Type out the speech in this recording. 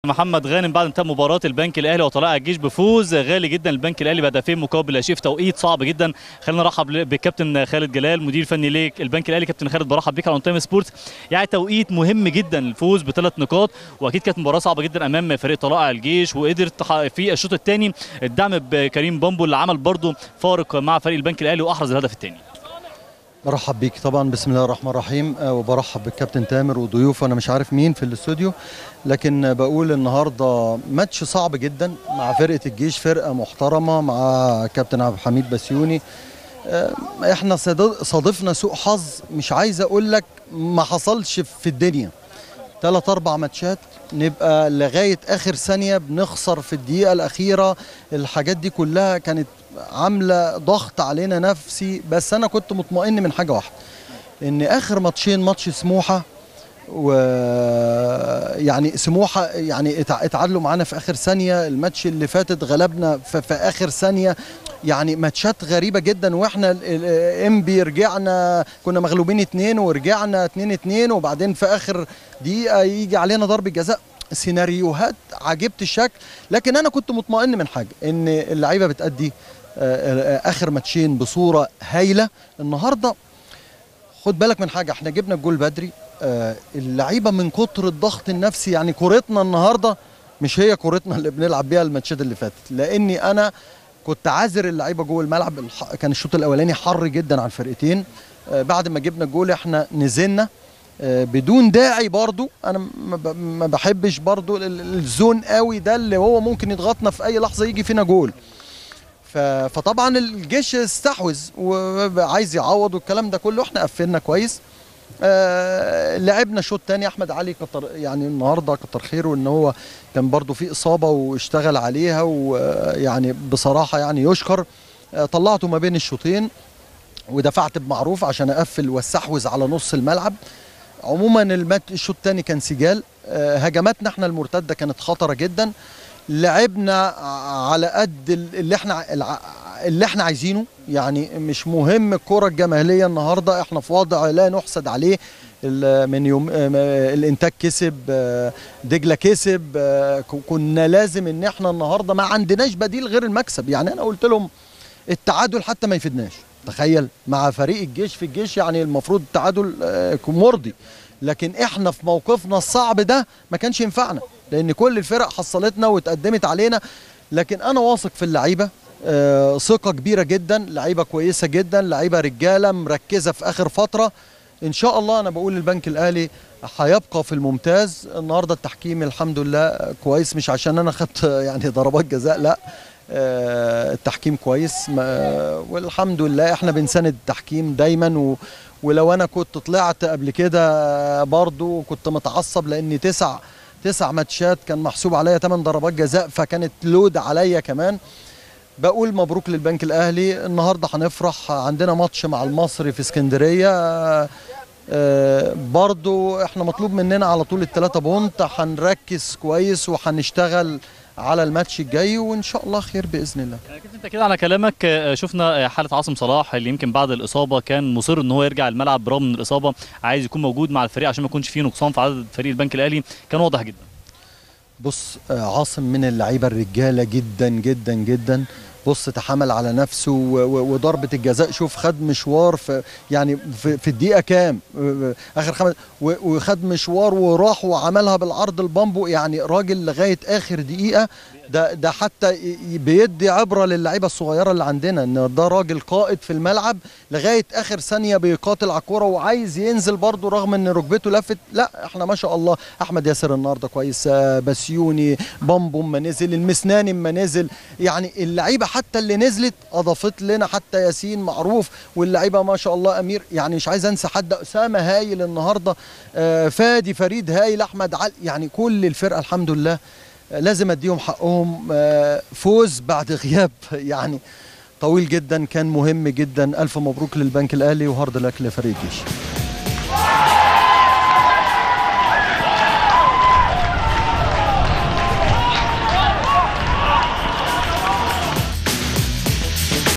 محمد غانم بعد انتهاء مباراه البنك الاهلي وطلائع الجيش بفوز غالي جدا البنك الاهلي بهدفين مقابل لا شيء في توقيت صعب جدا خلينا نرحب بكابتن خالد جلال مدير فني ليك البنك الاهلي كابتن خالد برحب بيك على اون تايم سبورتس يعني توقيت مهم جدا الفوز بثلاث نقاط واكيد كانت مباراه صعبه جدا امام فريق طلائع الجيش وقدرت في الشوط الثاني الدعم بكريم بامبو اللي عمل برضه فارق مع فريق البنك الاهلي واحرز الهدف الثاني برحب بيك طبعا بسم الله الرحمن الرحيم وبرحب بالكابتن تامر وضيوفه انا مش عارف مين في الاستوديو لكن بقول النهارده ماتش صعب جدا مع فرقه الجيش فرقه محترمه مع كابتن عبد الحميد بسيوني احنا صادفنا سوء حظ مش عايز اقول لك ما حصلش في الدنيا ثلاث اربع ماتشات نبقى لغايه اخر ثانيه بنخسر في الدقيقه الاخيره الحاجات دي كلها كانت عامله ضغط علينا نفسي بس انا كنت مطمئن من حاجه واحده ان اخر ماتشين ماتش سموحه و يعني سموحه يعني اتعادلوا معانا في اخر ثانيه الماتش اللي فاتت غلبنا في, في اخر ثانيه يعني ماتشات غريبه جدا واحنا انبي رجعنا كنا مغلوبين اتنين ورجعنا اتنين اتنين وبعدين في اخر دقيقه يجي علينا ضربه جزاء سيناريوهات عجبت الشكل لكن انا كنت مطمئن من حاجه ان اللعيبه بتأدي اخر ماتشين بصوره هايله النهارده خد بالك من حاجه احنا جبنا الجول بدري اللعيبه من كتر الضغط النفسي يعني كورتنا النهارده مش هي كورتنا اللي بنلعب بيها الماتشات اللي فاتت لاني انا كنت عازر اللعيبه جوه الملعب كان الشوط الاولاني حر جدا على الفرقتين بعد ما جبنا الجول احنا نزلنا بدون داعي برضو انا ما بحبش برضو الزون قوي ده اللي هو ممكن يضغطنا في اي لحظه يجي فينا جول فطبعا الجيش استحوذ وعايز يعوض والكلام ده كله احنا قفلنا كويس آه لعبنا شوط تاني احمد علي كتر يعني النهارده كتر خيره ان هو كان برضو في اصابه واشتغل عليها ويعني بصراحه يعني يشكر آه طلعته ما بين الشوطين ودفعت بمعروف عشان اقفل واستحوذ على نص الملعب عموما الشوط الثاني كان سجال آه هجماتنا احنا المرتده كانت خطره جدا لعبنا على قد اللي احنا اللي احنا عايزينه يعني مش مهم الكره الجماهيريه النهارده احنا في وضع لا نحسد عليه من يوم الانتاج كسب دجله كسب كنا لازم ان احنا النهارده ما عندناش بديل غير المكسب يعني انا قلت لهم التعادل حتى ما يفيدناش تخيل مع فريق الجيش في الجيش يعني المفروض التعادل يكون مرضي لكن احنا في موقفنا الصعب ده ما كانش ينفعنا لان كل الفرق حصلتنا واتقدمت علينا لكن انا واثق في اللعيبه آه ثقه كبيره جدا لعيبه كويسه جدا لعيبه رجاله مركزه في اخر فتره ان شاء الله انا بقول البنك الاهلي هيبقى في الممتاز النهارده التحكيم الحمد لله كويس مش عشان انا خدت يعني ضربات جزاء لا آه التحكيم كويس والحمد لله احنا بنساند التحكيم دايما و ولو انا كنت طلعت قبل كده برضو كنت متعصب لاني تسع تسع ماتشات كان محسوب عليا 8 ضربات جزاء فكانت لود عليا كمان بقول مبروك للبنك الاهلي النهارده هنفرح عندنا ماتش مع المصري في اسكندريه آه برضو احنا مطلوب مننا على طول الثلاثة بونت هنركز كويس وهنشتغل على الماتش الجاي وان شاء الله خير باذن الله. انت كده على كلامك شفنا حاله عاصم صلاح اللي يمكن بعد الاصابه كان مصر ان هو يرجع الملعب برغم من الاصابه عايز يكون موجود مع الفريق عشان ما يكونش فيه نقصان في عدد فريق البنك الاهلي كان واضح جدا. بص عاصم من اللعيبه الرجاله جدا جدا جدا بص تحمل على نفسه وضربه الجزاء شوف خد مشوار في يعني في, في الدقيقه كام اخر خمس وخد مشوار وراح وعملها بالعرض البامبو يعني راجل لغايه اخر دقيقه ده ده حتى بيدي عبره للعيبه الصغيره اللي عندنا ان ده راجل قائد في الملعب لغايه اخر ثانيه بيقاتل على الكوره وعايز ينزل برده رغم ان ركبته لفت لا احنا ما شاء الله احمد ياسر النهارده كويس بسيوني بامبو ما نزل المسناني ما نزل يعني اللعيبه حتى اللي نزلت اضافت لنا حتى ياسين معروف واللعيبه ما شاء الله امير يعني مش عايز انسى حد اسامه هايل النهارده فادي فريد هايل احمد علي يعني كل الفرقه الحمد لله لازم اديهم حقهم فوز بعد غياب يعني طويل جدا كان مهم جدا الف مبروك للبنك الاهلي وهارد لك لفريق الجيش